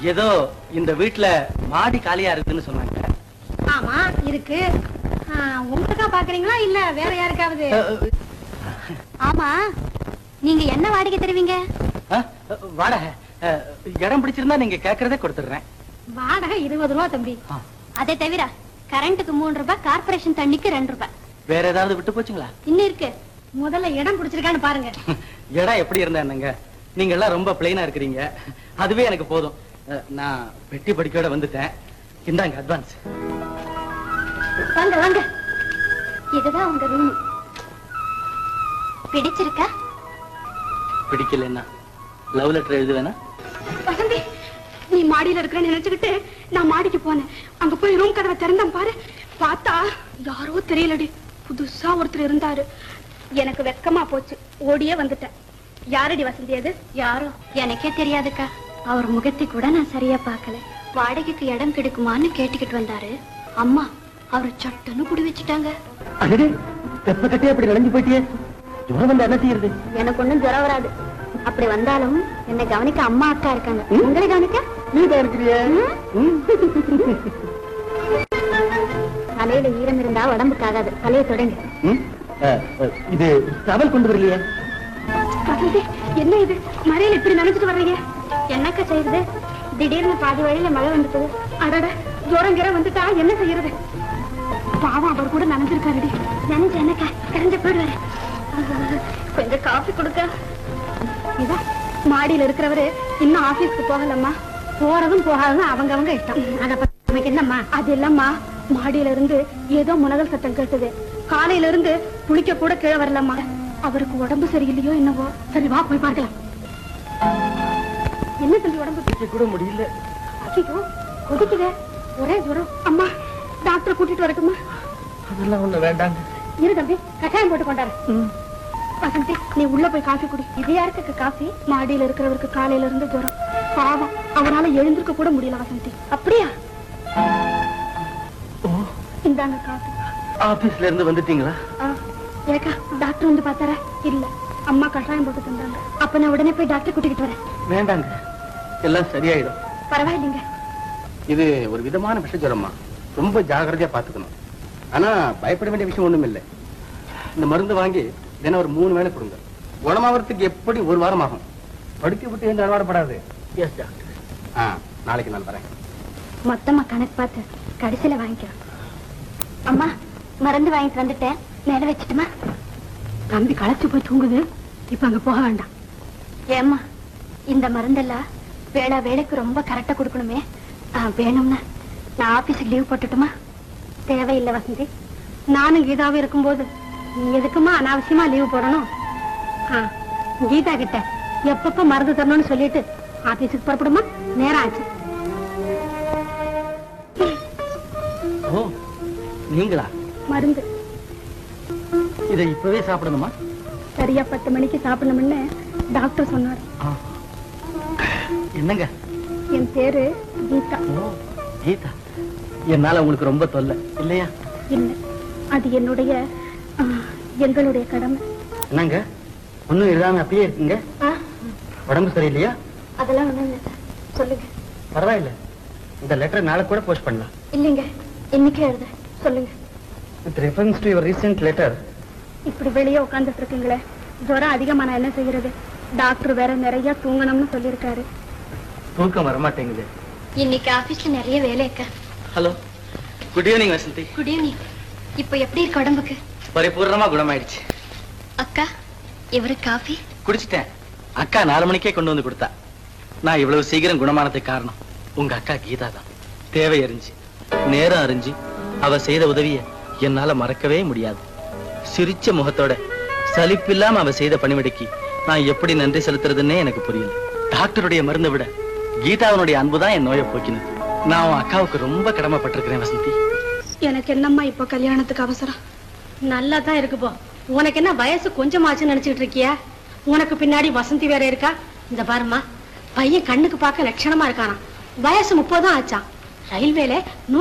ஏதோ இந்த வீட்ல மாடி காலியா இருக்குன்னு சொன்னாங்க ஆமா இருக்கு ஆ, உங்களுக்கா பாக்குறீங்களா இல்ல வேற யாருக்காவது அஹ், ஆமா நீங்க என்ன வாடகை தருவீங்க அஹ், வாடகை அஹ், இடம் பிடிச்சிருந்தா நீங்க கேக்குறதே கொடுத்துடுறேன் வாடகை இருபது ரூபா தம்பி ஆ. அதை தவிர கரண்ட்டுக்கு மூணு ரூபாய் கார்பரேஷன் தண்ணிக்கு ரெண்டு ரூபாய் வேற ஏதாவது விட்டு போச்சுங்களா இன்னும் இருக்கு முதல்ல இடம் பிடிச்சிருக்கான்னு பாருங்க இடம் எப்படி இருந்தா என்னங்க நீங்க எல்லாம் ரொம்ப பிளைனா இருக்கிறீங்க அதுவே எனக்கு போதும் அஹ், நான் பெட்டி படிக்கையோட வந்துட்டேன் இந்தாங்க அட்வான்ஸ் வாங்க வாங்க இதுதான் உங்க ரூம் பிடிச்சிருக்கா பிடிக்கலன்னா லவ் லெட்டர் எழுதுவேனா வசந்தி நீ மாடியில இருக்கிறேன்னு நினைச்சுக்கிட்டு நான் மாடிக்கு போனேன் அங்க போய் ரூம் கதவை திறந்தேன் பாரு பார்த்தா யாரோ தெரியலடி புதுசா ஒருத்தர் இருந்தாரு எனக்கு வெக்கமா போச்சு ஓடியே வந்துட்டேன் யாரடி வசந்தி அது யாரோ எனக்கே தெரியாதுக்கா அவர் முகத்தை கூட நான் சரியா பார்க்கல வாடகைக்கு இடம் கிடைக்குமான்னு கேட்டுக்கிட்டு வந்தாரு அம்மா அவர் சட்டுன்னு குடி வச்சுட்டாங்க அடடே தெப்ப கட்டியே அப்படி நனைஞ்சு போயிட்டியே ஜுரம் வந்தா என்ன செய்யறது எனக்கு ஒண்ணும் ஜுரம் வராது அப்படி வந்தாலும் என்னை கவனிக்க அம்மா அக்கா இருக்காங்க உங்களை கவனிக்க நீ தான் இருக்கிறியே தலையில ஈரம் இருந்தா உடம்புக்கு ஆகாது தலையை தொடங்க ம்? அஹ், அஹ், இது டவல் கொண்டு வரலையே என்ன இது மழையில இப்படி நினைச்சிட்டு வர்றீங்க என்னக்கா செய்யுது திடீர்னு பாதி வழியில மழை வந்துட்டது அடட ஜோரம் கிர வந்துட்டா என்ன செய்யறது பாவம் அவர் கூட நனைஞ்சிருக்காருடி நினைஞ்ச என்னக்கா கரைஞ்ச போயிடுவாரு கொஞ்சம் காஃபி கொடுக்க இதா மாடியில இருக்கிறவரு இன்னும் ஆபீஸ்க்கு போகலம்மா போறதும் போகாததும் அவங்க அவங்க இஷ்டம் அத பத்தி நமக்கு என்னம்மா அது இல்லம்மா மாடியில இருந்து ஏதோ முனகல் சத்தம் கேட்டது காலையில இருந்து குளிக்க கூட கீழே வரலம்மா அவருக்கு உடம்பு சரியில்லையோ என்னவோ சரி வா போய் பார்க்கலாம் என்ன தம்பி உடம்பு பிடிக்க கூட முடியல ஐயோ கொதிக்குதே ஒரே ஜுரம் அம்மா டாக்டர் கூட்டிட்டு வரட்டுமா அதெல்லாம் ஒண்ணு வேண்டாங்க இரு தம்பி கஷாயம் போட்டு கொண்டாரு வசந்தி நீ உள்ள போய் காஃபி குடி இது யாருக்கு காஃபி மாடியில இருக்கிறவருக்கு காலையில இருந்து ஜுரம் பாவம் அவனால எழுந்திருக்க கூட முடியல வசந்தி அப்படியா இந்தாங்க காஃபி ஆபீஸ்ல இருந்து வந்துட்டீங்களா ஆ, ஏக்கா டாக்டர் வந்து பார்த்தாரா இல்ல அம்மா கஷாயம் போட்டு தந்தாங்க அப்ப நான் உடனே போய் டாக்டர் கூட்டிக்கிட்டு வரேன் வேண்டாங்க எல்லாம் சரியாயிடும் பரவாயில்லைங்க இது ஒரு விதமான விஷ ஜுரமா ரொம்ப ஜாகிரதையா பாத்துக்கணும் ஆனா பயப்பட வேண்டிய விஷயம் ஒண்ணும் இல்லை இந்த மருந்து வாங்கி தினம் ஒரு மூணு வேளை கொடுங்க குணமாகறதுக்கு எப்படி ஒரு வாரம் ஆகும் படுக்க விட்டு எந்த அலவாடப்படாது எஸ் டாக்டர் ஆ நாளைக்கு நான் வரேன் மொத்தமா கணக்கு பார்த்து கடைசியில வாங்கிக்கிறோம் அம்மா மருந்து வாங்கிட்டு வந்துட்டேன் மேல வச்சுட்டுமா தம்பி களைச்சு போய் தூங்குது இப்ப அங்க போக வேண்டாம் ஏம்மா இந்த மருந்தெல்லாம் வேளா வேலைக்கு ரொம்ப கரெக்டா கொடுக்கணுமே ஆ, வேணும்னா நான் ஆபீஸுக்கு லீவ் போட்டுட்டுமா தேவையில்லை வசந்தி நானும் கீதாவும் இருக்கும்போது நீ எதுக்குமா அனாவசியமா லீவ் போடணும் ஆ, கீதா கிட்ட எப்பப்ப மருந்து தரணும்னு சொல்லிட்டு ஆபீஸுக்கு புறப்படுமா நேரம் ஆச்சு ஓ நீங்களா மருந்து இதை இப்பவே சாப்பிடணுமா சரியா பத்து மணிக்கு சாப்பிடணும்னு டாக்டர் சொன்னார் ஆ. என்னங்க என் பேரு கீதா ஓ கீதா என்னால உங்களுக்கு ரொம்ப தொல்லை இல்லையா இல்ல அது என்னுடைய ஆ, எங்களுடைய கடமை என்னங்க ஒண்ணும் இல்லாம அப்படியே இருக்குங்க ஆ, உடம்பு சரியில்லையா அதெல்லாம் ஒண்ணும் இல்லை சார் சொல்லுங்க பரவாயில்ல இந்த லெட்டர் நாளை கூட போஸ்ட் பண்ணலாம் இல்லைங்க இன்னைக்கே எழுத சொல்லுங்க with reference to your recent letter இப்படி வெளியே உட்காந்துட்டு இருக்கீங்களே ஜுரம் அதிகமா நான் என்ன செய்யறது டாக்டர் வேற நிறைய தூங்கணும்னு சொல்லியிருக்காரு தூக்கம் வரமாட்டேங்குது இன்னைக்கு ஆபீஸ்ல நிறைய வேலை இருக்கா hello good evening Vasanthi good evening இப்போ எப்படி இருக்கு உடம்புக்கு பரிபூர்ணமா குணமாயிடுச்சு அக்கா இவரு காஃபி குடிச்சிட்டேன் அக்கா நாலு மணிக்கே கொண்டு வந்து கொடுத்தா நான் இவ்வளவு சீக்கிரம் குணமானதுக்கு காரணம் உங்க அக்கா கீதா தான் தேவை அறிஞ்சு நேரம் அறிஞ்சு அவ செய்த உதவிய என்னால மறக்கவே முடியாது சிரிச்ச முகத்தோட சலிப்பில்லாம அவ செய்த பணிவிடைக்கு நான் எப்படி நன்றி செலுத்துறதுன்னே எனக்கு புரியல டாக்டருடைய மருந்தை விட கீதாவனுடைய அன்புதான் என் நோயை போக்கினது நான் உன் அக்காவுக்கு ரொம்ப கடமைப்பட்டிருக்கிறேன் வசந்தி எனக்கு என்னம்மா இப்போ கல்யாணத்துக்கு அவசரம் நல்லா தான் இருக்கு போ உனக்கு என்ன வயசு கொஞ்சமாச்சுன்னு நினைச்சிட்டு இருக்கியா உனக்கு பின்னாடி வசந்தி வேற இருக்கா இந்த பாரும்மா பையன் கண்ணுக்கு பார்க்க லட்சணமா இருக்கானாம் வயசு முப்பதும் ஆச்சான் ரயில்வேல